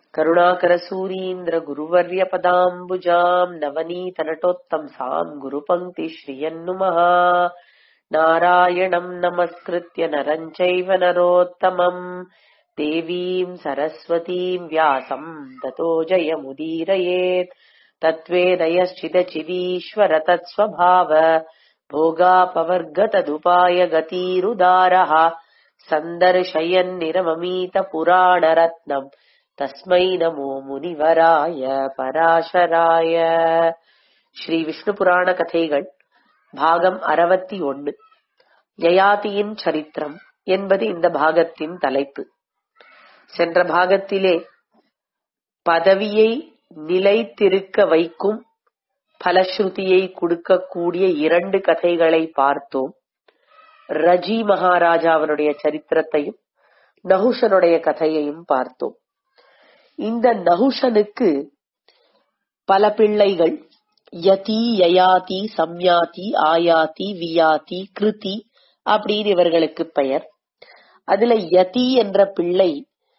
करुणाकरसूरीन्द्रगुरुवर्यपदाम्बुजाम् नवनीतनटोत्तंसाम् गुरुपङ्क्तिश्रियन्नुमः नारायणम् नमस्कृत्य नरम् चैव नरोत्तमम् देवीम् सरस्वतीम् व्यासम् ततो जयमुदीरयेत् तत्त्वेदयश्चिदचिदीश्वर तत्स्वभाव भोगापवर्गतदुपाय गतीरुदारः सन्दर्शयन्निरममीतपुराणरत्नम् तस्मै नमो முனிவராய பராசராய ஸ்ரீ விஷ்ணு புராண கதைகள் பாகம் அறுபத்தி ஒன்னு யயாதியின் சரித்திரம் என்பது இந்த பாகத்தின் தலைப்பு சென்ற பாகத்திலே பதவியை நிலைத்திருக்க வைக்கும் பலஸ்ருதியை கொடுக்கக்கூடிய இரண்டு கதைகளை பார்த்தோம் ரஜி மகாராஜாவனுடைய சரித்திரத்தையும் நகுஷனுடைய கதையையும் பார்த்தோம் இந்த நகுஷனுக்கு பல பிள்ளைகள் யதி யயாதி சம்யாதி ஆயாதி வியாதி கிருதி அப்படின்னு இவர்களுக்கு பெயர் அதுல யதி என்ற பிள்ளை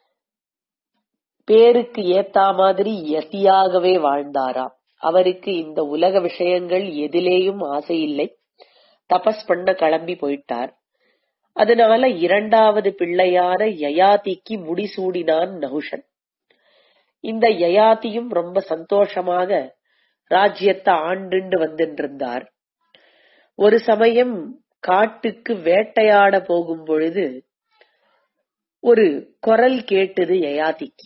பேருக்கு ஏத்தா மாதிரி யதியாகவே வாழ்ந்தாராம் அவருக்கு இந்த உலக விஷயங்கள் எதிலேயும் ஆசை இல்லை தபஸ் பண்ண கிளம்பி போயிட்டார் அதனால இரண்டாவது பிள்ளையான யயாதிக்கு முடிசூடினான் நகுஷன் இந்த யயாதியும் ரொம்ப சந்தோஷமாக ராஜ்யத்தை ஆண்டுண்டு வந்துருந்தார் ஒரு சமயம் காட்டுக்கு வேட்டையாட போகும் பொழுது ஒரு குரல் கேட்டது யயாதிக்கு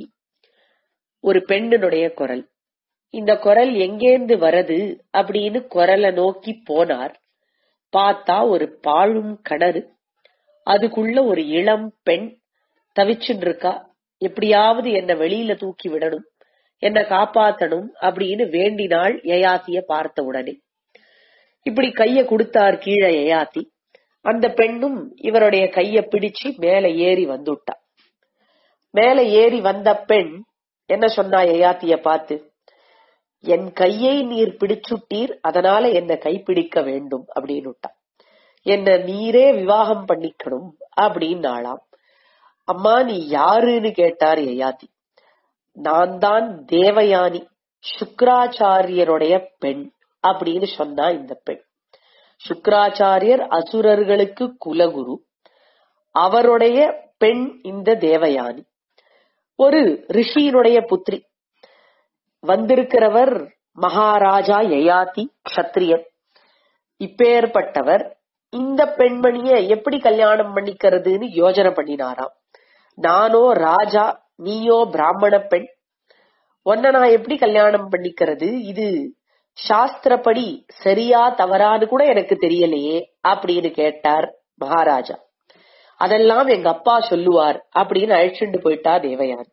ஒரு பெண்ணினுடைய குரல் இந்த குரல் எங்கேந்து வரது அப்படின்னு குரலை நோக்கி போனார் பார்த்தா ஒரு பாழும் கிணறு அதுக்குள்ள ஒரு இளம் பெண் தவிச்சுட்டு இருக்கா எப்படியாவது என்ன வெளியில தூக்கி விடணும் என்ன காப்பாத்தணும் அப்படின்னு வேண்டினாள் யயாத்திய பார்த்த உடனே இப்படி கைய கொடுத்தார் கீழே யயாத்தி அந்த பெண்ணும் இவருடைய கைய பிடிச்சு மேல ஏறி வந்துட்டா மேல ஏறி வந்த பெண் என்ன சொன்னா யயாத்திய பார்த்து என் கையை நீர் பிடிச்சுட்டீர் அதனால என்ன கைப்பிடிக்க வேண்டும் அப்படின்னு என்ன நீரே விவாகம் பண்ணிக்கணும் அப்படின்னாளாம் அம்மா நீ யாருன்னு கேட்டார் யயாதி நான் தான் தேவயானி சுக்கராச்சாரியருடைய பெண் அப்படின்னு சொன்னா இந்த பெண் சுக்கராச்சாரியர் அசுரர்களுக்கு குலகுரு அவருடைய பெண் இந்த தேவயானி ஒரு ரிஷியினுடைய புத்திரி வந்திருக்கிறவர் மகாராஜா யயாதி கஷத்திரியன் இப்பேற்பட்டவர் இந்த பெண்மணிய எப்படி கல்யாணம் பண்ணிக்கிறதுன்னு யோஜனை பண்ணினாராம் நானோ ராஜா நீயோ பிராமண பெண் உன்ன நான் எப்படி கல்யாணம் பண்ணிக்கிறது இது சாஸ்திரப்படி சரியா தவறான்னு கூட எனக்கு தெரியலையே அப்படின்னு கேட்டார் மகாராஜா அதெல்லாம் எங்க அப்பா சொல்லுவார் அப்படின்னு அழைச்சிட்டு போயிட்டா தேவயானி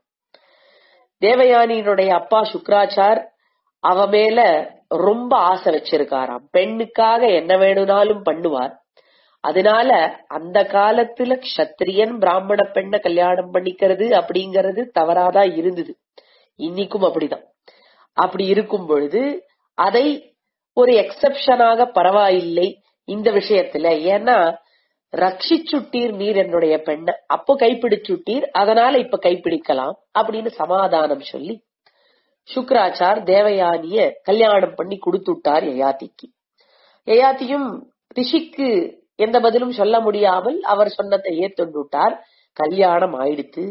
தேவயானியினுடைய அப்பா சுக்ராச்சார் அவ மேல ரொம்ப ஆசை வச்சிருக்காராம் பெண்ணுக்காக என்ன வேணும்னாலும் பண்ணுவார் அதனால அந்த காலத்துல கஷத்திரியன் பிராமண பெண்ணை கல்யாணம் பண்ணிக்கிறது அப்படிங்கறது தவறாதான் இருந்தது இன்னைக்கும் அப்படிதான் அப்படி இருக்கும் பொழுது அதை ஒரு எக்ஸப்ஷனாக பரவாயில்லை இந்த விஷயத்துல ஏன்னா ரட்சிச்சுட்டீர் நீர் என்னுடைய பெண்ணை அப்போ கைப்பிடிச்சுட்டீர் அதனால இப்ப கைப்பிடிக்கலாம் அப்படின்னு சமாதானம் சொல்லி சுக்ராச்சார் தேவயானிய கல்யாணம் பண்ணி கொடுத்துட்டார் யயாத்திக்கு யயாத்தியும் ரிஷிக்கு எந்த பதிலும் சொல்ல முடியாமல் அவர் சொன்னதை ஏத்துண்டுட்டார் கல்யாணம் ஆயிடுத்து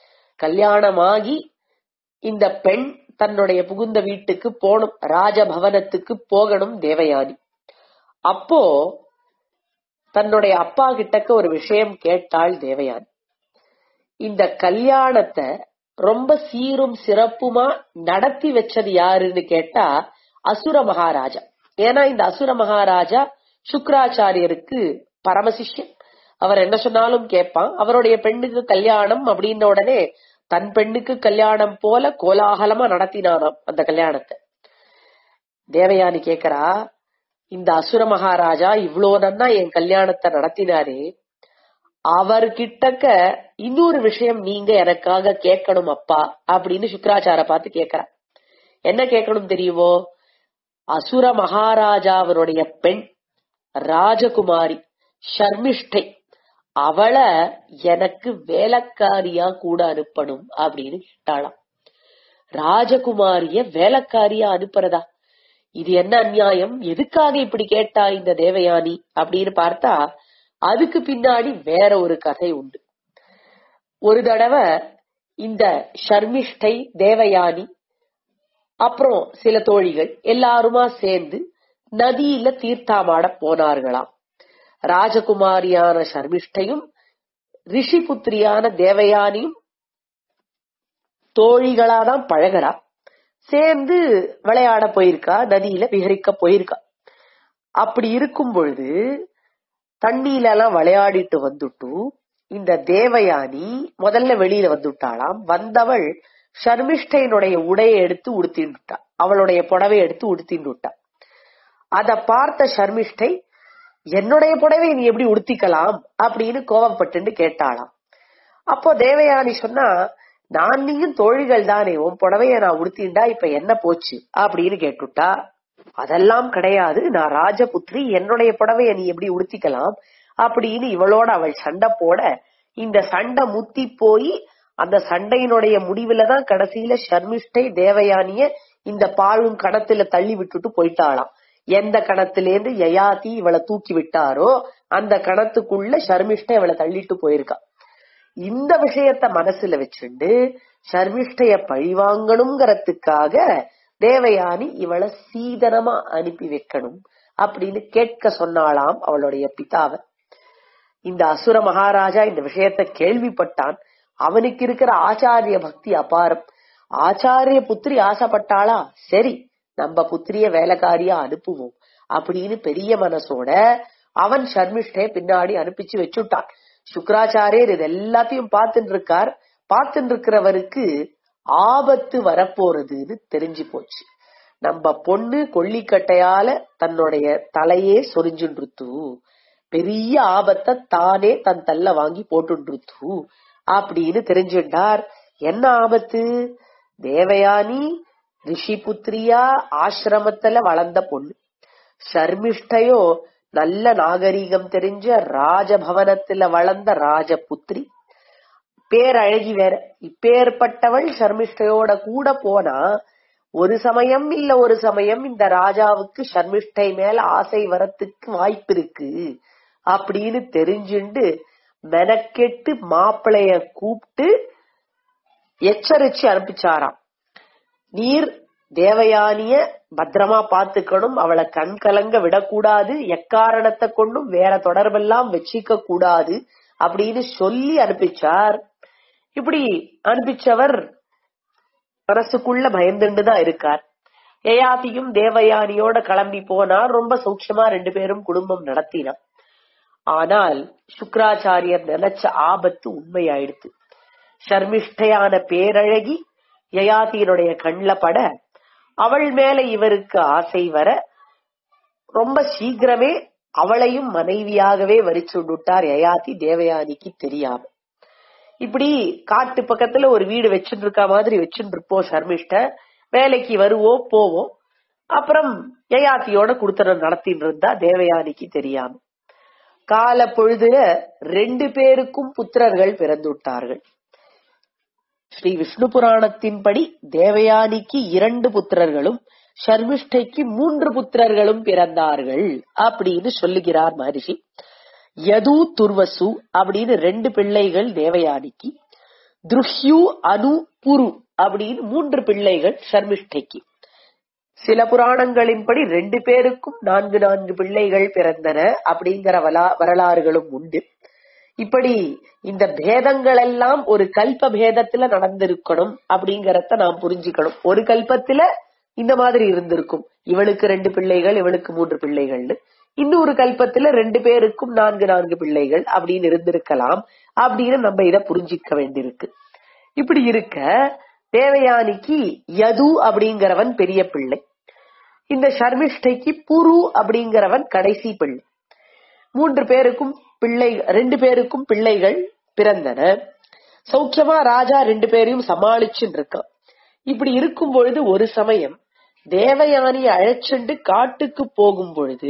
கல்யாணமாகி இந்த பெண் தன்னுடைய புகுந்த வீட்டுக்கு போகணும் ராஜபவனத்துக்கு போகணும் தேவயானி அப்போ தன்னுடைய அப்பா கிட்டக்க ஒரு விஷயம் கேட்டாள் தேவயானி இந்த கல்யாணத்தை ரொம்ப சீரும் சிறப்புமா நடத்தி வச்சது யாருன்னு கேட்டா அசுர மகாராஜா ஏன்னா இந்த அசுர மகாராஜா சுக்கராச்சாரியருக்கு பரமசிஷ்யன் அவர் என்ன சொன்னாலும் கேட்பான் அவருடைய பெண்ணுக்கு கல்யாணம் அப்படின்ன உடனே தன் பெண்ணுக்கு கல்யாணம் போல கோலாகலமா நடத்தினானாம் அந்த கல்யாணத்தை தேவயானி கேக்குறா இந்த அசுர மகாராஜா இவ்வளோ நன்னா என் கல்யாணத்தை நடத்தினாரே அவர்கிட்டக்க இன்னொரு விஷயம் நீங்க எனக்காக கேட்கணும் அப்பா அப்படின்னு சுக்கராச்சார பார்த்து கேக்குறா என்ன கேட்கணும் தெரியுமோ அசுர மகாராஜாவனுடைய பெண் ராஜகுமாரி ஷர்மிஷ்டை அவளை எனக்கு வேலைக்காரியா கூட அனுப்பணும் அப்படின்னு கேட்டாளாம் ராஜகுமாரிய வேலைக்காரியா அனுப்புறதா இது என்ன அநியாயம் எதுக்காக இப்படி கேட்டா இந்த தேவயானி அப்படின்னு பார்த்தா அதுக்கு பின்னாடி வேற ஒரு கதை உண்டு ஒரு தடவை இந்த ஷர்மிஷ்டை தேவயானி அப்புறம் சில தோழிகள் எல்லாருமா சேர்ந்து நதியில தீர்த்தாமாட போனார்களாம் ராஜகுமாரியான ஷர்மிஷ்டையும் ரிஷிபுத்திரியான தேவயானியும் தோழிகளாதான் பழகிறா சேர்ந்து விளையாட போயிருக்கா நதியில விஹரிக்க போயிருக்கா அப்படி இருக்கும் பொழுது தண்ணியில எல்லாம் விளையாடிட்டு வந்துட்டு இந்த தேவயானி முதல்ல வெளியில வந்துட்டாளாம் வந்தவள் ஷர்மிஷ்டையினுடைய உடையை எடுத்து உடுத்தின்னுட்டா அவளுடைய புடவை எடுத்து உடுத்தின்னுட்டா அத பார்த்த ஷர்மிஷ்டை என்னுடைய புடவை நீ எப்படி உடுத்திக்கலாம் அப்படின்னு கோபப்பட்டு கேட்டாளாம் அப்போ தேவயானி சொன்னா நான் நீயும் தோழிகள் தானே உன் புடவைய நான் உடுத்திண்டா இப்ப என்ன போச்சு அப்படின்னு கேட்டுட்டா அதெல்லாம் கிடையாது நான் ராஜபுத்ரி என்னுடைய புடவைய நீ எப்படி உடுத்திக்கலாம் அப்படின்னு இவளோட அவள் சண்டை போட இந்த சண்டை முத்தி போய் அந்த சண்டையினுடைய முடிவுல தான் கடைசியில ஷர்மிஷ்டை தேவயானிய இந்த பாழும் கணத்துல தள்ளி விட்டுட்டு போயிட்டாளாம் எந்த கணத்திலேருந்து யயாதி இவளை தூக்கி விட்டாரோ அந்த கணத்துக்குள்ள ஷர்மிஷ்டை இவளை தள்ளிட்டு போயிருக்கா இந்த விஷயத்த மனசுல வச்சுண்டு ஷர்மிஷ்டைய பழிவாங்கணுங்கிறதுக்காக தேவயானி இவளை சீதனமா அனுப்பி வைக்கணும் அப்படின்னு கேட்க சொன்னாளாம் அவளுடைய பிதாவை இந்த அசுர மகாராஜா இந்த விஷயத்த கேள்விப்பட்டான் அவனுக்கு இருக்கிற ஆச்சாரிய பக்தி அபாரம் ஆச்சாரிய புத்திரி ஆசைப்பட்டாளா சரி நம்ம புத்திரிய வேலைக்காரியா அனுப்புவோம் அப்படின்னு பெரிய மனசோட அவன் ஷர்மிஷ்டே பின்னாடி அனுப்பிச்சு வச்சுட்டான் சுக்கராச்சாரியர் இது எல்லாத்தையும் பார்த்துட்டு இருக்கார் பார்த்துட்டு இருக்கிறவருக்கு ஆபத்து வரப்போறதுன்னு தெரிஞ்சு போச்சு நம்ம பொண்ணு கொல்லிக்கட்டையால தன்னுடைய தலையே சொரிஞ்சுன்றுத்து பெரிய ஆபத்தை தானே தன் தள்ள வாங்கி போட்டுன்றுத்து அப்படின்னு தெரிஞ்சுட்டார் என்ன ஆபத்து தேவயானி ரிஷிபுத்திரியா ஆசிரமத்துல வளர்ந்த பொண்ணு ஷர்மிஷ்டையோ நல்ல நாகரீகம் தெரிஞ்ச ராஜபவனத்துல வளர்ந்த ராஜபுத்திரி பேரழகி வேற இப்பேற்பட்டவள் ஷர்மிஷ்டையோட கூட போனா ஒரு சமயம் இல்ல ஒரு சமயம் இந்த ராஜாவுக்கு ஷர்மிஷ்டை மேல ஆசை வரத்துக்கு வாய்ப்பு இருக்கு அப்படின்னு தெரிஞ்சுண்டு மெனக்கெட்டு மாப்பிளைய கூப்பிட்டு எச்சரிச்சு அனுப்பிச்சாராம் நீர் தேவயானிய பத்திரமா பாத்துக்கணும் அவளை கண் கலங்க விடக்கூடாது எக்காரணத்தை கொண்டும் வேற தொடர்பெல்லாம் வச்சிக்க கூடாது அப்படின்னு சொல்லி அனுப்பிச்சார் இப்படி அனுப்பிச்சவர் மனசுக்குள்ள பயந்துண்டுதான் இருக்கார் யயாதியும் தேவயானியோட கிளம்பி போனார் ரொம்ப சௌக்கியமா ரெண்டு பேரும் குடும்பம் நடத்தினார் ஆனால் சுக்கராச்சாரியர் நினைச்ச ஆபத்து உண்மையாயிடுத்து ஷர்மிஷ்டையான பேரழகி யயாதியினுடைய கண்ல பட அவள் மேல இவருக்கு ஆசை வர ரொம்ப சீக்கிரமே அவளையும் மனைவியாகவே வரிச்சுட்டார் யயாதி தேவயானிக்கு தெரியாம இப்படி காட்டு பக்கத்துல ஒரு வீடு வச்சுட்டு இருக்க மாதிரி வச்சுட்டு இருப்போம் ஷர்மிஷ்ட வேலைக்கு வருவோம் போவோம் அப்புறம் யயாத்தியோட குடுத்தனம் நடத்திட்டு இருந்தா தேவயானிக்கு தெரியாம கால பொழுதுல ரெண்டு பேருக்கும் புத்திரர்கள் பிறந்துவிட்டார்கள் ஸ்ரீ விஷ்ணு புராணத்தின்படி தேவயானிக்கு இரண்டு புத்திரர்களும் ஷர்மிஷ்டைக்கு மூன்று புத்திரர்களும் பிறந்தார்கள் அப்படின்னு சொல்லுகிறார் மகரிஷி யது துர்வசு அப்படின்னு ரெண்டு பிள்ளைகள் தேவயானிக்கு துருஹ்யு அனு புரு அப்படின்னு மூன்று பிள்ளைகள் ஷர்மிஷ்டைக்கு சில புராணங்களின்படி ரெண்டு பேருக்கும் நான்கு நான்கு பிள்ளைகள் பிறந்தன அப்படிங்கிற வரலாறுகளும் உண்டு இப்படி இந்த பேதங்கள் எல்லாம் ஒரு கல்ப பேதத்துல நடந்திருக்கணும் அப்படிங்கறத நாம் புரிஞ்சுக்கணும் ஒரு கல்பத்துல இந்த மாதிரி இருந்திருக்கும் இவளுக்கு ரெண்டு பிள்ளைகள் இவளுக்கு மூன்று பிள்ளைகள்னு இன்னொரு கல்பத்துல ரெண்டு பேருக்கும் நான்கு நான்கு பிள்ளைகள் அப்படின்னு இருந்திருக்கலாம் அப்படின்னு நம்ம இத புரிஞ்சிக்க வேண்டியிருக்கு இப்படி இருக்க தேவயானிக்கு யது அப்படிங்கிறவன் பெரிய பிள்ளை இந்த ஷர்மிஷ்டைக்கு புரு அப்படிங்கிறவன் கடைசி பிள்ளை மூன்று பேருக்கும் பிள்ளை ரெண்டு பேருக்கும் பிள்ளைகள் பிறந்தன சௌக்கியமா ராஜா ரெண்டு பேரையும் சமாளிச்சுட்டு இருக்கான் இப்படி இருக்கும் பொழுது ஒரு சமயம் தேவயானி அழைச்சுண்டு காட்டுக்கு போகும் பொழுது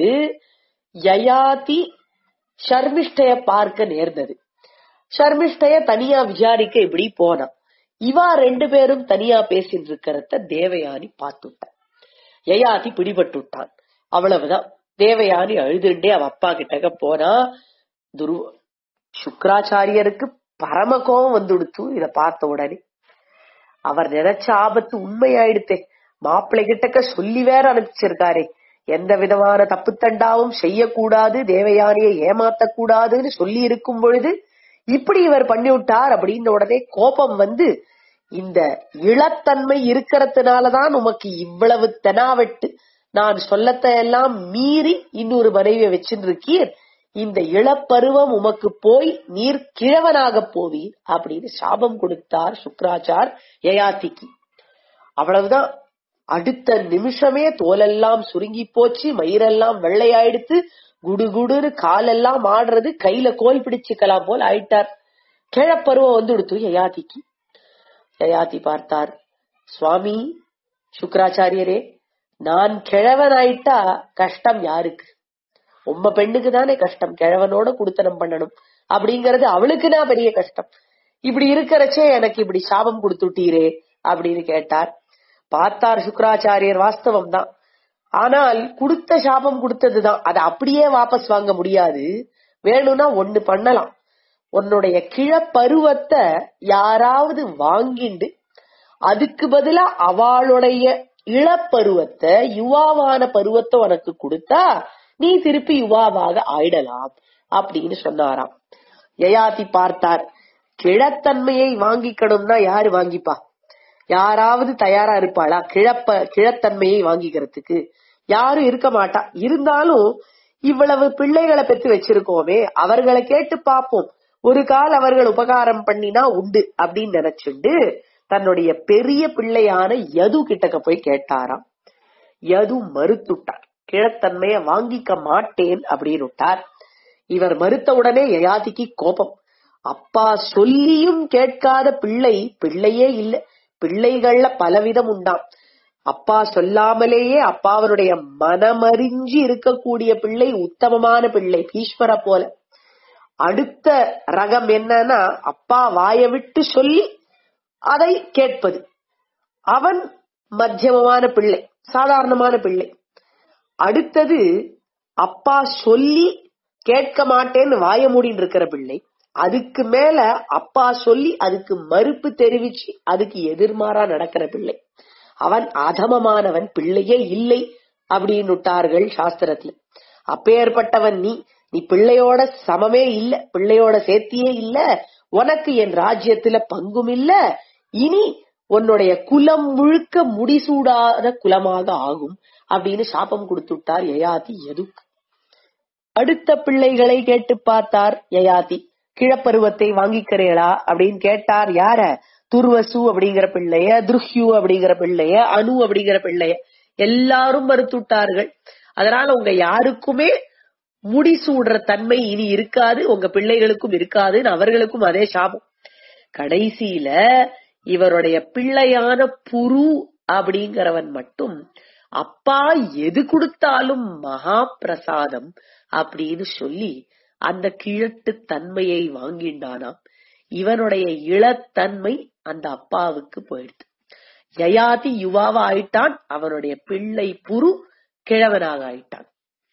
யயாதி ஷர்மிஷ்டைய பார்க்க நேர்ந்தது ஷர்மிஷ்டைய தனியா விசாரிக்க இப்படி போனான் இவா ரெண்டு பேரும் தனியா பேசிட்டு இருக்கிறத தேவயானி பார்த்துட்டான் யயாதி பிடிபட்டு விட்டான் அவ்வளவுதான் தேவயானி அழுதுண்டே அவ அப்பா கிட்டக்க போனா துரு சுக்கராச்சாரியருக்கு பரம கோபம் வந்துடுத்து இத பார்த்த உடனே அவர் நினைச்ச ஆபத்து உண்மையாயிடுத்தே மாப்பிள்ளை கிட்டக்க சொல்லி வேற அனுப்பிச்சிருக்காரே எந்த விதமான தப்பு தண்டாவும் செய்யக்கூடாது தேவயானியை ஏமாத்த கூடாதுன்னு சொல்லி இருக்கும் பொழுது இப்படி இவர் பண்ணி விட்டார் அப்படின்ற உடனே கோபம் வந்து இந்த இளத்தன்மை இருக்கிறதுனாலதான் உமக்கு இவ்வளவு தெனாவெட்டு நான் சொல்லத்தை எல்லாம் மீறி இன்னொரு மனைவியை வச்சுட்டு இருக்கீர் இந்த இளப்பருவம் உமக்கு போய் நீர் கிழவனாக போவீர் அப்படின்னு சாபம் கொடுத்தார் சுக்ராச்சார் யயாத்திக்கு அவ்வளவுதான் அடுத்த நிமிஷமே தோலெல்லாம் சுருங்கி போச்சு மயிரெல்லாம் வெள்ளையாயிடுத்து குடுகுடுன்னு காலெல்லாம் ஆடுறது கையில கோல் பிடிச்சுக்கலாம் போல் ஆயிட்டார் கிழப்பருவம் வந்து கொடுத்து யயாதிக்கு யயாதி பார்த்தார் சுவாமி சுக்கராச்சாரியரே நான் கிழவன் ஆயிட்டா கஷ்டம் யாருக்கு உம்ம பெண்ணுக்கு தானே கஷ்டம் கிழவனோட குடுத்தனம் பண்ணணும் அப்படிங்கறது அவளுக்குனா பெரிய கஷ்டம் இப்படி இருக்கிறச்சே எனக்கு இப்படி சாபம் கொடுத்துட்டீரே அப்படின்னு கேட்டார் பார்த்தார் சுக்கராச்சாரியர் வாஸ்தவம் தான் ஆனால் கொடுத்த சாபம் கொடுத்ததுதான் அதை அப்படியே வாபஸ் வாங்க முடியாது வேணும்னா ஒண்ணு பண்ணலாம் உன்னுடைய கிழப்பருவத்தை யாராவது வாங்கிண்டு அதுக்கு பதிலா அவளுடைய இளப்பருவத்தை யுவாவான பருவத்தை உனக்கு கொடுத்தா நீ திருப்பி யுவாவாக ஆயிடலாம் அப்படின்னு சொன்னாராம் யயாதி பார்த்தார் கிழத்தன்மையை வாங்கிக்கணும்னா யாரு வாங்கிப்பா யாராவது தயாரா இருப்பாளா கிழப்ப கிழத்தன்மையை வாங்கிக்கிறதுக்கு யாரும் இருக்க மாட்டா இருந்தாலும் இவ்வளவு பிள்ளைகளை பெத்து வச்சிருக்கோமே அவர்களை கேட்டு பாப்போம் ஒரு கால் அவர்கள் உபகாரம் பண்ணினா உண்டு அப்படின்னு நினைச்சுண்டு தன்னுடைய பெரிய பிள்ளையான யது கிட்டக்க போய் கேட்டாராம் யது மறுத்துட்டார் கிழத்தன்மைய வாங்கிக்க மாட்டேன் அப்படின்னு விட்டார் இவர் மறுத்த உடனே யயாதிக்கு கோபம் அப்பா சொல்லியும் கேட்காத பிள்ளை பிள்ளையே இல்ல பிள்ளைகள்ல பலவிதம் உண்டாம் அப்பா சொல்லாமலேயே அப்பாவனுடைய மனமறிஞ்சி இருக்கக்கூடிய பிள்ளை உத்தமமான பிள்ளை பீஸ்வர போல அடுத்த ரகம் என்னன்னா அப்பா வாய விட்டு சொல்லி அதை கேட்பது அவன் மத்தியமமான பிள்ளை சாதாரணமான பிள்ளை அடுத்தது அப்பா சொல்லி கேட்க மாட்டேன்னு வாய மூடின்னு இருக்கிற பிள்ளை அதுக்கு மேல அப்பா சொல்லி அதுக்கு மறுப்பு தெரிவிச்சு அதுக்கு எதிர்மாறா நடக்கிற பிள்ளை அவன் அதமமானவன் பிள்ளையே இல்லை அப்படின்னு விட்டார்கள் சாஸ்திரத்துல அப்பேற்பட்டவன் நீ நீ பிள்ளையோட சமமே இல்ல பிள்ளையோட சேர்த்தியே இல்ல உனக்கு என் ராஜ்யத்துல பங்கும் இல்ல இனி உன்னுடைய குலம் முழுக்க முடிசூடாத குலமாக ஆகும் அப்படின்னு சாபம் கொடுத்து விட்டார் யயாதி எதுக்கு அடுத்த பிள்ளைகளை கேட்டு பார்த்தார் யயாதி கிழப்பருவத்தை வாங்கிக்கிறீளா அப்படின்னு கேட்டார் யார துர்வசு அப்படிங்கிற பிள்ளைய துருஹ்யு அப்படிங்கிற பிள்ளைய அணு அப்படிங்கிற பிள்ளைய எல்லாரும் மறுத்துட்டார்கள் அதனால உங்க யாருக்குமே முடிசூடுற தன்மை இனி இருக்காது உங்க பிள்ளைகளுக்கும் இருக்காதுன்னு அவர்களுக்கும் அதே சாபம் கடைசியில இவருடைய பிள்ளையான புரு அப்படிங்கிறவன் மட்டும் அப்பா எது கொடுத்தாலும் மகா பிரசாதம் அப்படின்னு சொல்லி அந்த கிழட்டு தன்மையை வாங்கிண்டானாம் இவனுடைய இளத்தன்மை அந்த அப்பாவுக்கு போயிடுது ஜயாதி யுவாவா ஆயிட்டான் அவனுடைய பிள்ளை புரு கிழவனாக ஆயிட்டான்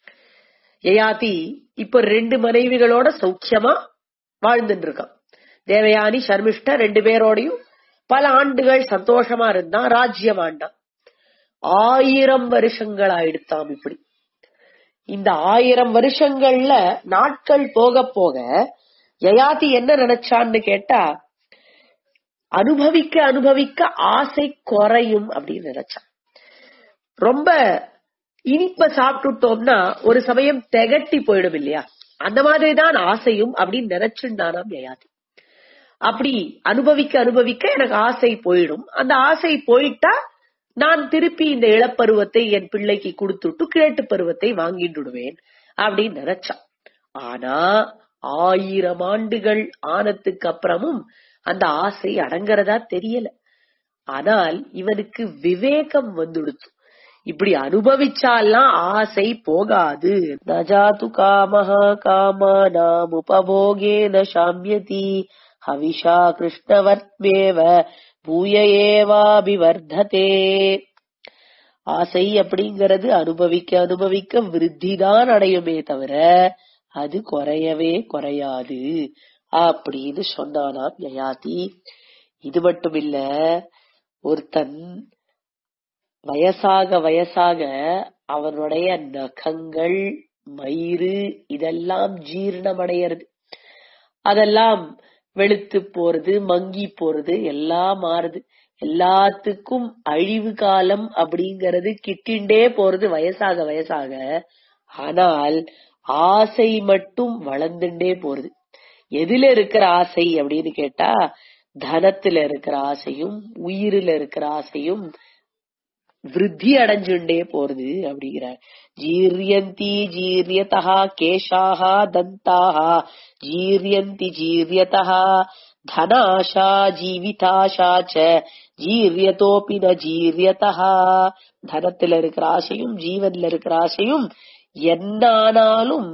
யயாதி இப்ப ரெண்டு மனைவிகளோட சௌக்கியமா வாழ்ந்துட்டு இருக்கான் தேவயானி சர்மிஷ்டா ரெண்டு பேரோடையும் பல ஆண்டுகள் சந்தோஷமா இருந்தான் ராஜ்யம் ஆண்டான் ஆயிரம் வருஷங்கள் ஆயிடுத்தாம் இப்படி இந்த ஆயிரம் வருஷங்கள்ல நாட்கள் போக போக யயாதி என்ன நினைச்சான்னு கேட்டா அனுபவிக்க அனுபவிக்க ஆசை குறையும் அப்படின்னு நினைச்சான் ரொம்ப இனிப்ப சாப்பிட்டுட்டோம்னா ஒரு சமயம் திகட்டி போயிடும் இல்லையா அந்த மாதிரிதான் ஆசையும் அப்படின்னு நினைச்சுண்டானாம் யயாதி அப்படி அனுபவிக்க அனுபவிக்க எனக்கு ஆசை போயிடும் அந்த ஆசை போயிட்டா நான் திருப்பி இந்த இளப்பருவத்தை என் பிள்ளைக்கு கொடுத்துட்டு கிழட்டு பருவத்தை வாங்கிடுவேன் அப்படின்னு நினைச்சான் ஆனா ஆயிரம் ஆண்டுகள் ஆனதுக்கு அப்புறமும் அந்த ஆசை அடங்குறதா தெரியல ஆனால் இவனுக்கு விவேகம் வந்துடுச்சு இப்படி அனுபவிச்சாலாம் ஆசை போகாது நஜாது காமஹா காமானாம் உபபோகேன சாமியதி ஹவிஷா கிருஷ்ணவர்த்மேவ பூய ஏவாபிவர்ததே ஆசை அப்படிங்கிறது அனுபவிக்க அனுபவிக்க விருத்திதான் அடையுமே தவிர அது குறையவே குறையாது அப்படின்னு சொன்னானாம் யயாதி இது மட்டும் இல்ல ஒருத்தன் வயசாக வயசாக அவனுடைய நகங்கள் மயிறு இதெல்லாம் ஜீரணமடைகிறது அதெல்லாம் வெளுத்து போறது மங்கி போறது எல்லாம் மாறுது எல்லாத்துக்கும் அழிவு காலம் அப்படிங்கறது கிட்டிண்டே போறது வயசாக வயசாக ஆனால் ஆசை மட்டும் வளர்ந்துட்டே போறது எதுல இருக்கிற ஆசை அப்படின்னு கேட்டா தனத்துல இருக்கிற ஆசையும் உயிரில இருக்கிற ஆசையும் விருத்தி அடைஞ்சுண்டே போறது அப்படிங்கிறார் ஜீரியந்தி ஜீரியதா கேஷாஹா தந்தாஹா ஜீரியந்தி ஜீரியதா தனாஷா ஜீவிதாஷா ச ஜீரியதோபி ந ஜீரியதா தனத்துல இருக்கிற ஆசையும் ஜீவன்ல இருக்கிற ஆசையும் என்ன ஆனாலும்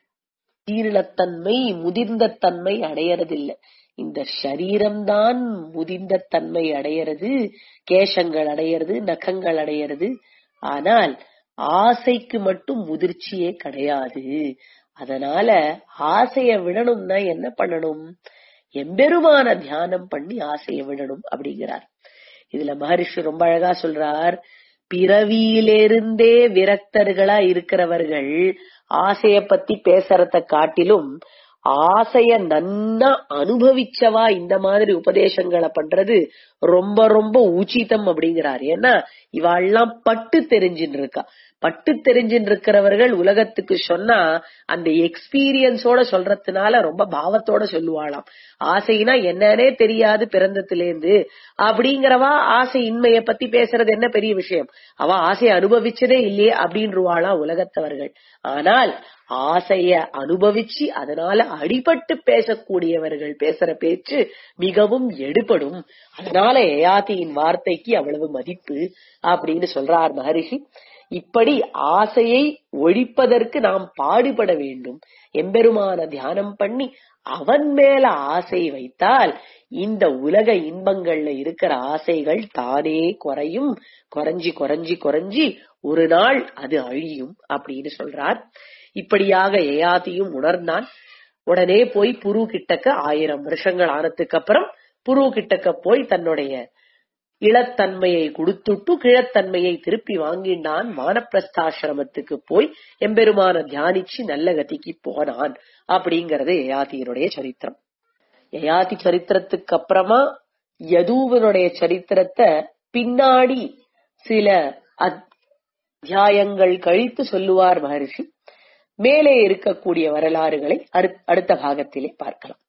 ஜீரணத்தன்மை முதிர்ந்த தன்மை அடையறதில்லை இந்த சரீரம்தான் முதிர்ந்த தன்மை அடையிறது கேசங்கள் அடையிறது நகங்கள் அடையிறது ஆனால் ஆசைக்கு மட்டும் முதிர்ச்சியே கிடையாது அதனால ஆசைய விடணும்னா என்ன பண்ணணும் எம்பெருமான தியானம் பண்ணி ஆசைய விடணும் அப்படிங்கிறார் இதுல மகரிஷி ரொம்ப அழகா சொல்றார் பிறவியிலிருந்தே விரக்தர்களா இருக்கிறவர்கள் ஆசைய பத்தி பேசறத காட்டிலும் ஆசைய நன்னா அனுபவிச்சவா இந்த மாதிரி உபதேசங்களை பண்றது ரொம்ப ரொம்ப உச்சிதம் அப்படிங்கிறார் ஏன்னா இவாள்லாம் பட்டு தெரிஞ்சுன்னு இருக்கா பட்டு தெரிஞ்சுன்னு இருக்கிறவர்கள் உலகத்துக்கு சொன்னா அந்த எக்ஸ்பீரியன்ஸோட சொல்றதுனால ரொம்ப பாவத்தோட சொல்லுவாளாம் ஆசைனா என்னன்னே தெரியாது பிறந்தத்திலேருந்து அப்படிங்கிறவா ஆசை இன்மைய பத்தி பேசுறது என்ன பெரிய விஷயம் அவ ஆசையை அனுபவிச்சதே இல்லையே அப்படின்றவாளாம் உலகத்தவர்கள் ஆனால் ஆசைய அனுபவிச்சு அதனால அடிபட்டு பேசக்கூடியவர்கள் பேசுற பேச்சு மிகவும் எடுபடும் அதனால ஏயாத்தியின் வார்த்தைக்கு அவ்வளவு மதிப்பு அப்படின்னு சொல்றார் மகரிஷி இப்படி ஆசையை ஒழிப்பதற்கு நாம் பாடுபட வேண்டும் எம்பெருமான தியானம் பண்ணி அவன் மேல ஆசை வைத்தால் இந்த உலக இன்பங்கள்ல இருக்கிற ஆசைகள் தானே குறையும் குறைஞ்சி குறைஞ்சி குறைஞ்சி ஒரு நாள் அது அழியும் அப்படின்னு சொல்றார் இப்படியாக ஏயாத்தியும் உணர்ந்தான் உடனே போய் புரு கிட்டக்க ஆயிரம் வருஷங்கள் ஆனதுக்கு அப்புறம் புரு கிட்டக்க போய் தன்னுடைய இளத்தன்மையை கொடுத்துட்டு கிழத்தன்மையை திருப்பி வாங்கினான் வானப்பிரஸ்தாசிரமத்துக்கு போய் எம்பெருமான தியானிச்சு நல்ல கதிக்கு போனான் அப்படிங்கறது யயாதியினுடைய சரித்திரம் யயாதி சரித்திரத்துக்கு அப்புறமா யதூவனுடைய சரித்திரத்தை பின்னாடி சில அத்தியாயங்கள் கழித்து சொல்லுவார் மகர்ஷி மேலே இருக்கக்கூடிய வரலாறுகளை அடுத்த பாகத்திலே பார்க்கலாம்